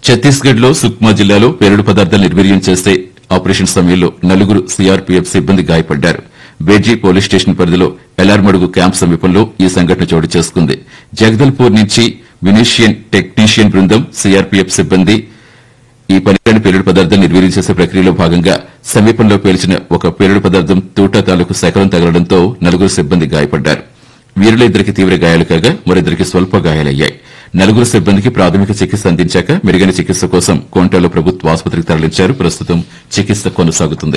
ఛత్తీస్గఢ్ లో సుక్మా జిల్లాలో పేలుడు పదార్థాలు నిర్వీర్యం చేసే ఆపరేషన్ సమయంలో నలుగురు సీఆర్పీఎఫ్ సిబ్బంది గాయపడ్డారు బేడ్జీ పోలీస్ స్టేషన్ పరిధిలో ఎలార్మడుగు క్యాంప్ సమీపంలో ఈ సంఘటన చోటు చేసుకుంది జగదల్పూర్ నుంచి వినీషియన్ టెక్నీషియన్ బృందం సీఆర్పీఎఫ్ సిబ్బంది ఈ పనికిరాని పేలుడు పదార్థం నిర్వీర్యం చేసే ప్రక్రియలో భాగంగా సమీపంలో పేల్చిన ఒక పేలుడు పదార్థం తూటా తాలూకు శకలం తగలడంతో నలుగురు సిబ్బంది గాయపడ్డారు వీరిలో ఇద్దరికి తీవ్ర గాయాలు కాగా మరిద్దరికి స్వల్ప గాయాలయ్యాయి నలుగురు సిబ్బందికి ప్రాథమిక చికిత్స అందించాక మెరుగైన చికిత్స కోసం కోంటాలో ప్రభుత్వ ఆసుపత్రికి తరలించారు ప్రస్తుతం చికిత్స కొనసాగుతుంది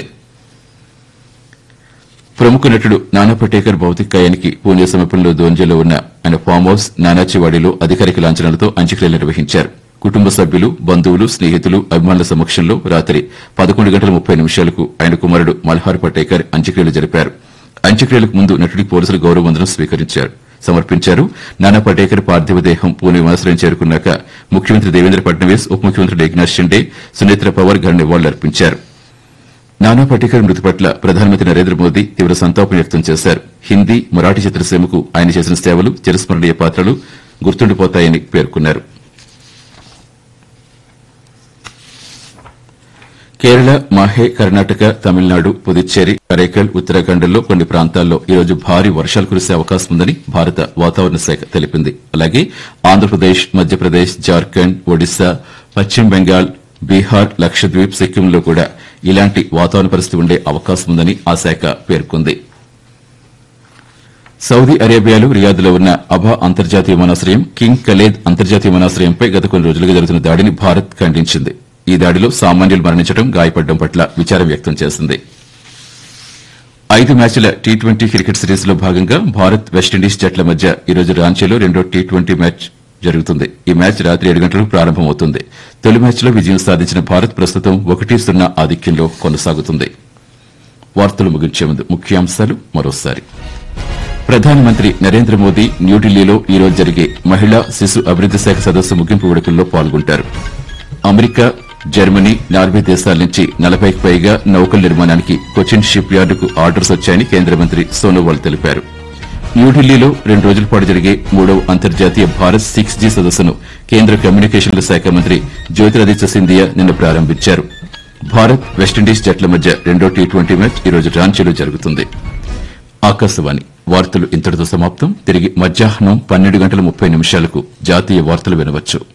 ప్రముఖ నటుడు నానా పటేకర్ భౌతికాయానికి పూణే సమీపంలో దోంజలో ఉన్న ఆయన ఫామ్ హౌస్ నానాచివాడిలో అధికారిక లాంఛనాలతో అంత్యక్రియలు నిర్వహించారు కుటుంబ సభ్యులు బంధువులు స్నేహితులు అభిమానుల సమక్షంలో రాత్రి పదకొండు గంటల ముప్పై నిమిషాలకు ఆయన కుమారుడు మల్హార్ పటేకర్ అంత్యక్రియలు జరిపారు అంత్యక్రియలకు ముందు నటుడి పోలీసులు గౌరవ వందనం స్వీకరించారు సమర్పించారు నానా పటేకర్ పార్థివ దేహం పూణె విమానాశ్రయం చేరుకున్నాక ముఖ్యమంత్రి దేవేంద్ర ఫడ్నవీస్ ఉప ముఖ్యమంత్రి ఏక్నాథ్ షిండే సునేత్ర పవార్ ఘన నివాళులర్పించారు నానా పటేకర్ మృతి పట్ల ప్రధానమంత్రి నరేంద్ర మోదీ తీవ్ర సంతాపం వ్యక్తం చేశారు హిందీ మరాఠీ చిత్రసీమకు ఆయన చేసిన సేవలు చిరస్మరణీయ పాత్రలు గుర్తుండిపోతాయని పేర్కొన్నారు కేరళ మాహే కర్ణాటక తమిళనాడు పుదుచ్చేరి కరైకల్ ఉత్తరాఖండ్లో కొన్ని ప్రాంతాల్లో ఈ రోజు భారీ వర్షాలు కురిసే అవకాశం ఉందని భారత వాతావరణ శాఖ తెలిపింది అలాగే ఆంధ్రప్రదేశ్ మధ్యప్రదేశ్ జార్ఖండ్ ఒడిశా పశ్చిమ బెంగాల్ బీహార్ లక్షద్వీప్ సిక్కింలో కూడా ఇలాంటి వాతావరణ పరిస్థితి ఉండే అవకాశం ఉందని ఆ శాఖ పేర్కొంది సౌదీ అరేబియాలో రియాద్లో ఉన్న అబా అంతర్జాతీయ విమానాశ్రయం కింగ్ ఖలేద్ అంతర్జాతీయ విమానాశ్రయంపై గత కొన్ని రోజులుగా జరుగుతున్న దాడిని భారత్ ఖండించింది ఈ దాడిలో సామాన్యులు మరణించడం గాయపడడం పట్ల విచారం వ్యక్తం చేసింది ఐదు మ్యాచ్ల టీ ట్వంటీ క్రికెట్ సిరీస్ లో భాగంగా భారత్ వెస్టిండీస్ జట్ల మధ్య ఈ రోజు రాంచీలో రెండో టీ ట్వంటీ మ్యాచ్ జరుగుతుంది ఈ మ్యాచ్ రాత్రి ఏడు గంటలకు ప్రారంభమవుతుంది తొలి మ్యాచ్లో విజయం సాధించిన భారత్ ప్రస్తుతం ఒకటి సున్నా ఆధిక్యంలో కొనసాగుతుంది వార్తలు ముగించే ముందు ముఖ్యాంశాలు మరోసారి ప్రధానమంత్రి నరేంద్ర మోదీ న్యూఢిల్లీలో ఈ రోజు జరిగే మహిళా శిశు అభివృద్ది శాఖ సదస్సు ముగింపు వేడుకల్లో పాల్గొంటారు అమెరికా జర్మనీ నార్వే దేశాల నుంచి నలభైకి పైగా నౌకల నిర్మాణానికి కొచ్చిన్ షిప్ యార్డుకు ఆర్డర్స్ వచ్చాయని కేంద్ర మంత్రి సోనోవాల్ తెలిపారు న్యూఢిల్లీలో రెండు రోజుల పాటు జరిగే మూడవ అంతర్జాతీయ భారత్ సిక్స్ జీ సదస్సును కేంద్ర కమ్యూనికేషన్ల శాఖ మంత్రి జ్యోతిరాదిత్య సింధియా నిన్న ప్రారంభించారు భారత్ వెస్టిండీస్ జట్ల మధ్య రెండో టీ ట్వంటీ మ్యాచ్ ఈ రోజు రాంచీలో జరుగుతుంది ఆకాశవాణి వార్తలు ఇంతటితో సమాప్తం తిరిగి మధ్యాహ్నం పన్నెండు గంటల ముప్పై నిమిషాలకు జాతీయ వార్తలు వినవచ్చు